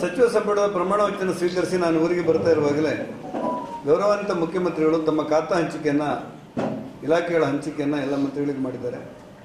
ಸಚಿವ ಸಂಪುಟದ ಪ್ರಮಾಣ ವಚನ ಸ್ವೀಕರಿಸಿ ನಾನು ಊರಿಗೆ ಬರ್ತಾ ಇರುವಾಗಲೇ ಗೌರವಾನ್ವಿತ ಮುಖ್ಯಮಂತ್ರಿಗಳು ತಮ್ಮ ಖಾತಾ ಹಂಚಿಕೆಯನ್ನ ಇಲಾಖೆಗಳ ಹಂಚಿಕೆಯನ್ನ ಎಲ್ಲ ಮಂತ್ರಿಗಳಿಗೆ ಮಾಡಿದ್ದಾರೆ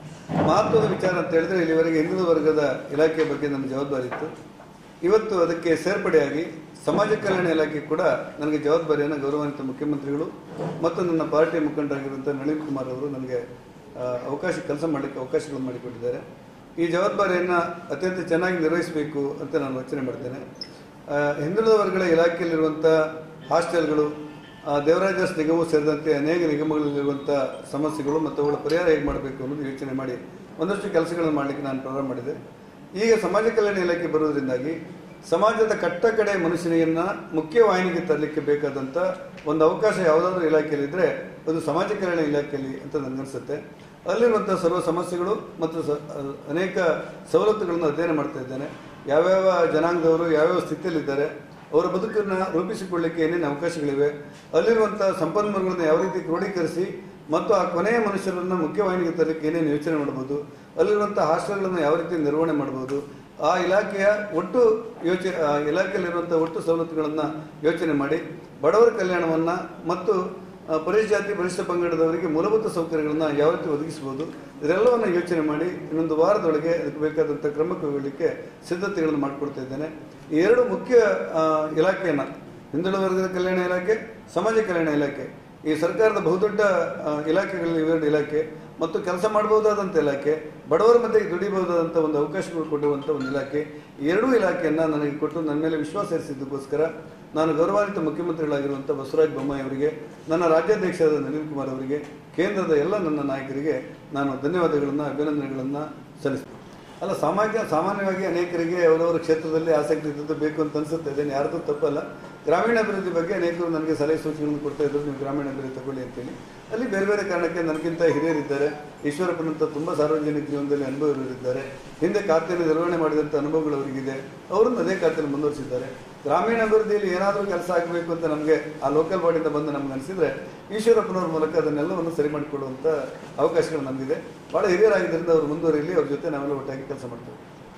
ಮಹತ್ವದ ವಿಚಾರ ಅಂತ ಹೇಳಿದ್ರೆ ಇಲ್ಲಿವರೆಗೆ ಹಿಂದುಳಿದ ವರ್ಗದ ಇಲಾಖೆ ಬಗ್ಗೆ ನನ್ನ ಜವಾಬ್ದಾರಿ ಇತ್ತು ಇವತ್ತು ಅದಕ್ಕೆ ಸೇರ್ಪಡೆಯಾಗಿ ಸಮಾಜ ಕಲ್ಯಾಣ ಇಲಾಖೆ ಕೂಡ ನನಗೆ ಜವಾಬ್ದಾರಿಯನ್ನು ಗೌರವಾನ್ವಿತ ಮುಖ್ಯಮಂತ್ರಿಗಳು ಮತ್ತು ನನ್ನ ಪಾರ್ಟಿ ಮುಖಂಡರಾಗಿರುವಂಥ ನಳಿನ್ ಕುಮಾರ್ ಅವರು ನನಗೆ ಆ, ಅವಕಾಶ ಕೆಲಸ ಮಾಡಲಿಕ್ಕೆ ಅವಕಾಶಗಳನ್ನು ಮಾಡಿಕೊಟ್ಟಿದ್ದಾರೆ ಈ ಜವಾಬ್ದಾರಿಯನ್ನು ಅತ್ಯಂತ ಚೆನ್ನಾಗಿ ನಿರ್ವಹಿಸಬೇಕು ಅಂತ ನಾನು ಯೋಚನೆ ಮಾಡ್ತೇನೆ ಆ, ಹಿಂದುಳಿದ ವರ್ಗಗಳ ಇಲಾಖೆಯಲ್ಲಿರುವಂಥ ಹಾಸ್ಟೆಲ್ಗಳು ಆ, ದೇವರಾಜಸ್ ನಿಗಮವು ಸೇರಿದಂತೆ ಅನೇಕ ನಿಗಮಗಳಲ್ಲಿರುವಂಥ ಸಮಸ್ಯೆಗಳು ಮತ್ತು ಅವುಗಳ ಪರಿಹಾರ ಹೇಗೆ ಮಾಡಬೇಕು ಅನ್ನೋದು ಯೋಚನೆ ಮಾಡಿ ಒಂದಷ್ಟು ಕೆಲಸಗಳನ್ನು ಮಾಡಲಿಕ್ಕೆ ನಾನು ಪ್ರಾರಂಭ ಮಾಡಿದೆ ಈಗ ಸಮಾಜ ಕಲ್ಯಾಣ ಇಲಾಖೆ ಬರುವುದರಿಂದಾಗಿ ಸಮಾಜದ ಕಟ್ಟ ಕಡೆ ಮನುಷ್ಯನಿಯನ್ನ ಮುಖ್ಯವಾಹಿನಿಗೆ ತರಲಿಕ್ಕೆ ಬೇಕಾದಂಥ ಒಂದು ಅವಕಾಶ ಯಾವುದಾದ್ರೂ ಇಲಾಖೆಯಲ್ಲಿದ್ದರೆ ಅದು ಸಮಾಜ ಕಲ್ಯಾಣ ಇಲಾಖೆಯಲ್ಲಿ ಅಂತ ನನಗನ್ಸುತ್ತೆ ಅಲ್ಲಿರುವಂಥ ಸರ್ವ ಸಮಸ್ಯೆಗಳು ಮತ್ತು ಸ- ಅನೇಕ ಸವಲತ್ತುಗಳನ್ನು ಅಧ್ಯಯನ ಮಾಡ್ತಾ ಇದ್ದೇನೆ ಯಾವ್ಯಾವ ಜನಾಂಗದವರು ಯಾವ್ಯಾವ ಸ್ಥಿತಿಯಲ್ಲಿದ್ದಾರೆ ಅವರ ಬದುಕನ್ನು ರೂಪಿಸಿಕೊಳ್ಳಿಕ್ಕೆ ಏನೇನು ಅವಕಾಶಗಳಿವೆ ಅಲ್ಲಿರುವಂಥ ಸಂಪನ್ಮೂಲಗಳನ್ನು ಯಾವ ರೀತಿ ಕ್ರೋಢೀಕರಿಸಿ ಮತ್ತು ಆ ಕೊನೆಯ ಮನುಷ್ಯರನ್ನು ಮುಖ್ಯವಾಹಿನಿಗೆ ತರಲಿಕ್ಕೆ ಏನೇನು ಯೋಚನೆ ಮಾಡ್ಬೋದು ಅಲ್ಲಿರುವಂಥ ಹಾಸ್ಟೆಲ್ಗಳನ್ನು ಯಾವ ರೀತಿ ನಿರ್ವಹಣೆ ಮಾಡ್ಬೋದು ಆ ಇಲಾಖೆಯ ಒಟ್ಟು ಯೋಚನೆ ಆ ಇಲಾಖೆಯಲ್ಲಿರುವಂಥ ಒಟ್ಟು ಸವಲತ್ತುಗಳನ್ನು ಯೋಚನೆ ಮಾಡಿ ಬಡವರ ಕಲ್ಯಾಣವನ್ನು ಮತ್ತು ಆ, ಪರಿಶಿಷ್ಟ ಜಾತಿ ಪರಿಶಿಷ್ಟ ಪಂಗಡದವರಿಗೆ ಮೂಲಭೂತ ಸೌಕರ್ಯಗಳನ್ನು ಯಾವ ರೀತಿ ಒದಗಿಸಬಹುದು ಇದೆಲ್ಲವನ್ನು ಯೋಚನೆ ಮಾಡಿ ಇನ್ನೊಂದು ವಾರದೊಳಗೆ ಅದಕ್ಕೆ ಬೇಕಾದಂಥ ಕ್ರಮ ಕೈಗೊಳ್ಳಲಿಕ್ಕೆ ಸಿದ್ಧತೆಗಳನ್ನು ಮಾಡಿಕೊಡ್ತಾ ಇದ್ದೇನೆ ಈ ಎರಡು ಮುಖ್ಯ ಆ, ಇಲಾಖೆಯನ್ನ ಹಿಂದುಳಿದ ವರ್ಗದ ಕಲ್ಯಾಣ ಇಲಾಖೆ ಸಮಾಜ ಕಲ್ಯಾಣ ಇಲಾಖೆ ಈ ಸರ್ಕಾರದ ಬಹುದೊಡ್ಡ ಆ, ಇಲಾಖೆಗಳಲ್ಲಿ ಇವೆರಡು ಇಲಾಖೆ ಮತ್ತು ಕೆಲಸ ಮಾಡಬಹುದಾದಂಥ ಇಲಾಖೆ ಬಡವರ ಮಧ್ಯೆ ದುಡಿಬಹುದಾದಂಥ ಒಂದು ಅವಕಾಶಗಳು ಕೊಡುವಂಥ ಒಂದು ಇಲಾಖೆ ಈ ಎರಡೂ ಇಲಾಖೆಯನ್ನು ನನಗೆ ಕೊಟ್ಟು ನನ್ನ ಮೇಲೆ ವಿಶ್ವಾಸ ಇರಿಸಿದ್ದಕ್ಕೋಸ್ಕರ ನಾನು ಗೌರವಾನ್ವಿತ ಮುಖ್ಯಮಂತ್ರಿಗಳಾಗಿರುವಂಥ ಬಸವರಾಜ ಬೊಮ್ಮಾಯಿ ಅವರಿಗೆ ನನ್ನ ರಾಜ್ಯಾಧ್ಯಕ್ಷರಾದ ನಳಿನ್ ಕುಮಾರ್ ಅವರಿಗೆ ಕೇಂದ್ರದ ಎಲ್ಲ ನನ್ನ ನಾಯಕರಿಗೆ ನಾನು ಧನ್ಯವಾದಗಳನ್ನು ಅಭಿನಂದನೆಗಳನ್ನು ಸಲ್ಲಿಸ್ತೀನಿ ಅಲ್ಲ ಸಾಮಾನ್ಯ ಸಾಮಾನ್ಯವಾಗಿ ಅನೇಕರಿಗೆ ಅವರವರ ಕ್ಷೇತ್ರದಲ್ಲಿ ಆಸಕ್ತಿ ಇದ್ದದ್ದು ಬೇಕು ಅಂತ ಅನ್ಸುತ್ತೆ ಇದೇನು ಯಾರ್ದು ತಪ್ಪಲ್ಲ ಗ್ರಾಮೀಣಾಭಿವೃದ್ಧಿ ಬಗ್ಗೆ ಅನೇಕರು ನನಗೆ ಸಲಹೆ ಸೂಚನೆಗಳನ್ನು ಕೊಡ್ತಾ ಇದ್ರು ನೀವು ಗ್ರಾಮೀಣಾಭಿವೃದ್ಧಿ ತಗೊಳ್ಳಿ ಅಂತೇಳಿ ಅಲ್ಲಿ ಬೇರೆ ಬೇರೆ ಕಾರಣಕ್ಕೆ ನನಗಿಂತ ಹಿರಿಯರಿದ್ದಾರೆ ಈಶ್ವರಪ್ಪನಂತ ತುಂಬ ಸಾರ್ವಜನಿಕ ಜೀವನದಲ್ಲಿ ಅನುಭವರಿದ್ದಾರೆ ಹಿಂದೆ ಖಾತೆಯನ್ನು ನಿರ್ವಹಣೆ ಮಾಡಿದಂಥ ಅನುಭವಗಳು ಅವರಿಗಿದೆ ಅವರನ್ನು ಅದೇ ಖಾತೆಯಲ್ಲಿ ಮುಂದುವರಿಸಿದ್ದಾರೆ ಗ್ರಾಮೀಣಾಭಿವೃದ್ಧಿಯಲ್ಲಿ ಏನಾದರೂ ಕೆಲಸ ಆಗಬೇಕು ಅಂತ ನಮಗೆ ಆ ಲೋಕಲ್ ಬಾಡಿಯಿಂದ ಬಂದು ನಮ್ಗೆ ಅನಿಸಿದ್ರೆ ಈಶ್ವರಪ್ಪನವ್ರ ಮೂಲಕ ಅದನ್ನೆಲ್ಲವನ್ನು ಸರಿ ಮಾಡಿಕೊಡುವಂಥ ಅವಕಾಶಗಳು ನಮಗಿದೆ ಭಾಳ ಹಿರಿಯರಾಗಿದ್ದರಿಂದ ಅವರು ಮುಂದುವರಿಯಲಿ ಅವ್ರ ಜೊತೆ ನಾವೆಲ್ಲ ಒಟ್ಟಾಗಿ ಕೆಲಸ ಮಾಡ್ತೇವೆ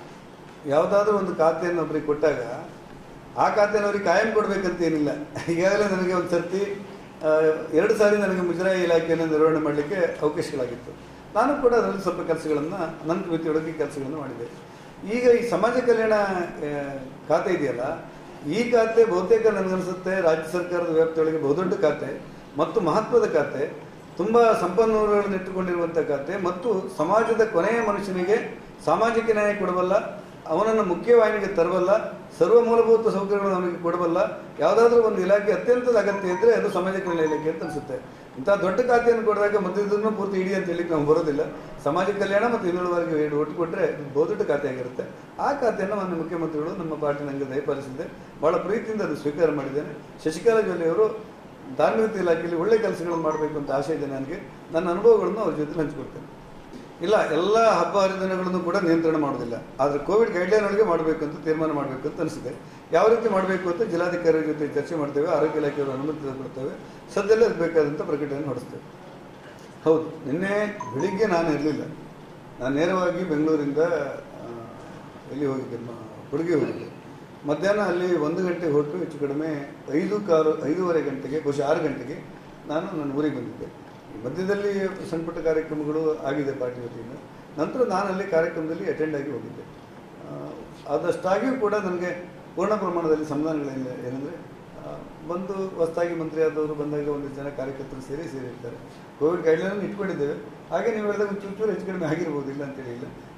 ಯಾವುದಾದ್ರೂ ಒಂದು ಖಾತೆಯನ್ನು ಒಬ್ಬರಿಗೆ ಕೊಟ್ಟಾಗ ಆ ಖಾತೆಯನ್ನು ಅವ್ರಿಗೆ ಕಾಯಂ ಕೊಡಬೇಕಂತ ಏನಿಲ್ಲ ಈಗಾಗಲೇ ನನಗೆ ಒಂದು ಸರ್ತಿ ಆ, ಎರಡು ಸಾರಿ ನನಗೆ ಮುಜರಾಯಿ ಇಲಾಖೆಯನ್ನು ನಿರ್ವಹಣೆ ಮಾಡಲಿಕ್ಕೆ ಅವಕಾಶಗಳಾಗಿತ್ತು ನಾನು ಕೂಡ ಅದರಲ್ಲಿ ಸ್ವಲ್ಪ ಕೆಲಸಗಳನ್ನು ನನ್ನ ಮಿತಿಯೊಳಗೆ ಕೆಲಸಗಳನ್ನು ಮಾಡಿದೆ ಈಗ ಈ ಸಮಾಜ ಕಲ್ಯಾಣ ಆ, ಖಾತೆ ಇದೆಯಲ್ಲ ಈ ಖಾತೆ ಬಹುತೇಕ ನನಗನ್ಸುತ್ತೆ ರಾಜ್ಯ ಸರ್ಕಾರದ ವ್ಯಾಪ್ತಿಯೊಳಗೆ ಬಹುದೊಡ್ಡ ಖಾತೆ ಮತ್ತು ಮಹತ್ವದ ಖಾತೆ ತುಂಬ ಸಂಪನ್ಮೂಲಗಳನ್ನು ಇಟ್ಟುಕೊಂಡಿರುವಂಥ ಖಾತೆ ಮತ್ತು ಸಮಾಜದ ಕೊನೆಯ ಮನುಷ್ಯನಿಗೆ ಸಾಮಾಜಿಕ ನ್ಯಾಯ ಕೊಡಬಲ್ಲ ಅವನನ್ನು ಮುಖ್ಯವಾಹಿನಿಗೆ ತರಬಲ್ಲ ಸರ್ವ ಮೂಲಭೂತ ಸೌಕರ್ಯಗಳನ್ನು ಅವನಿಗೆ ಕೊಡಬಲ್ಲ ಯಾವುದಾದ್ರೂ ಒಂದು ಇಲಾಖೆ ಅತ್ಯಂತದ ಅಗತ್ಯ ಇದ್ದರೆ ಅದು ಸಮಾಜ ಕಲ್ಯಾಣ ಇಲಾಖೆ ಅಂತ ಅನಿಸುತ್ತೆ ಇಂಥ ದೊಡ್ಡ ಖಾತೆಯನ್ನು ಕೊಡಿದಾಗ ಮಧ್ಯದನ್ನು ಪೂರ್ತಿ ಇಡಿ ಅಂತ ಹೇಳಿ ನಾವು ಬರೋದಿಲ್ಲ ಸಮಾಜ ಕಲ್ಯಾಣ ಮತ್ತು ಹಿಂದುಳಿದವರಿಗೆ ಎರಡು ಒಟ್ಟು ಕೊಟ್ಟರೆ ಇದು ಬಹುದೊಡ್ಡ ಖಾತೆ ಆಗಿರುತ್ತೆ ಆ ಖಾತೆಯನ್ನು ಮಾನ್ಯ ಮುಖ್ಯಮಂತ್ರಿಗಳು ನಮ್ಮ ಪಾರ್ಟಿ ನನಗೆ ದಯಪಾಲಿಸಿದೆ ಬಹಳ ಪ್ರೀತಿಯಿಂದ ಅದು ಸ್ವೀಕಾರ ಮಾಡಿದ್ದೇನೆ ಶಶಿಕಲಾ ಜೊಲ್ಲೆ ಅವರು ಧಾರ್ಮಿಕ ಇಲಾಖೆಯಲ್ಲಿ ಒಳ್ಳೆ ಕೆಲಸಗಳನ್ನು ಮಾಡಬೇಕು ಅಂತ ಆಶೆ ಇದೆ ನನಗೆ ನನ್ನ ಅನುಭವಗಳನ್ನು ಅವ್ರ ಜೊತೆ ಹಂಚಿಕೊಡ್ತೇನೆ ಇಲ್ಲ ಎಲ್ಲ ಹಬ್ಬ ಹರಿದಿನಗಳನ್ನು ಕೂಡ ನಿಯಂತ್ರಣ ಮಾಡೋದಿಲ್ಲ ಆದರೆ ಕೋವಿಡ್ ಗೈಡ್ಲೈನ್ ಒಳಗೆ ಮಾಡಬೇಕು ಅಂತ ತೀರ್ಮಾನ ಮಾಡಬೇಕು ಅಂತ ಅನಿಸಿದೆ ಯಾವ ರೀತಿ ಮಾಡಬೇಕು ಅಂತ ಜಿಲ್ಲಾಧಿಕಾರಿ ಜೊತೆ ಚರ್ಚೆ ಮಾಡ್ತೇವೆ ಆರೋಗ್ಯ ಇಲಾಖೆಯವರು ಅನುಮತಿ ಕೊಡ್ತೇವೆ ಸದ್ಯದಲ್ಲೇ ಅದಕ್ಕೆ ಬೇಕಾದಂಥ ಪ್ರಕಟಣೆ ಹೊಡಿಸ್ತೇವೆ ಹೌದು ನಿನ್ನೆ ಬೆಳಿಗ್ಗೆ ನಾನು ಇರಲಿಲ್ಲ ನಾನು ನೇರವಾಗಿ ಬೆಂಗಳೂರಿಂದ ಆ, ಎಲ್ಲಿ ಹೋಗಿದ್ದೆ ಮ- ಹುಡುಗಿ ಹೋಗಿದ್ದೆ ಮಧ್ಯಾಹ್ನ ಅಲ್ಲಿ ಒಂದು ಗಂಟೆ ಹೊರಟು ಹೆಚ್ಚು ಕಡಿಮೆ ಐದು ಕಾಲು ಐದೂವರೆ ಗಂಟೆಗೆ ಬಹುಶಃ ಆರು ಗಂಟೆಗೆ ನಾನು ನನ್ನ ಊರಿಗೆ ಬಂದಿದ್ದೆ ಈ ಮಧ್ಯದಲ್ಲಿ ಸಣ್ಣ ಪುಟ್ಟ ಕಾರ್ಯಕ್ರಮಗಳು ಆಗಿದೆ ಪಾರ್ಟಿ ವತಿಯಿಂದ ನಂತರ ನಾನು ಅಲ್ಲಿ ಕಾರ್ಯಕ್ರಮದಲ್ಲಿ ಅಟೆಂಡ್ ಆಗಿ ಹೋಗಿದ್ದೆ ಆ, ಆದಷ್ಟಾಗಿಯೂ ಕೂಡ ನನಗೆ ಪೂರ್ಣ ಪ್ರಮಾಣದಲ್ಲಿ ಸಮಾಧಾನಗಳಿಲ್ಲ ಏನಂದರೆ ಬಂದು ಹೊಸದಾಗಿ ಮಂತ್ರಿ ಆದವರು ಬಂದಾಗ ಒಂದಿಷ್ಟು ಜನ ಕಾರ್ಯಕರ್ತರು ಸೇರಿ ಸೇರಿರ್ತಾರೆ ಕೋವಿಡ್ ಗೈಡ್ಲೈನ್ ಇಟ್ಕೊಂಡಿದ್ದೇವೆ ಹಾಗೆ ನೀವು ಹೇಳಿದಾಗ ಒಂದು ಚೂರು ಚೂರು ಹೆಚ್ಚು ಕಡಿಮೆ ಆಗಿರ್ಬೋದು ಇಲ್ಲ ಅಂತೇಳಿ ಇಲ್ಲ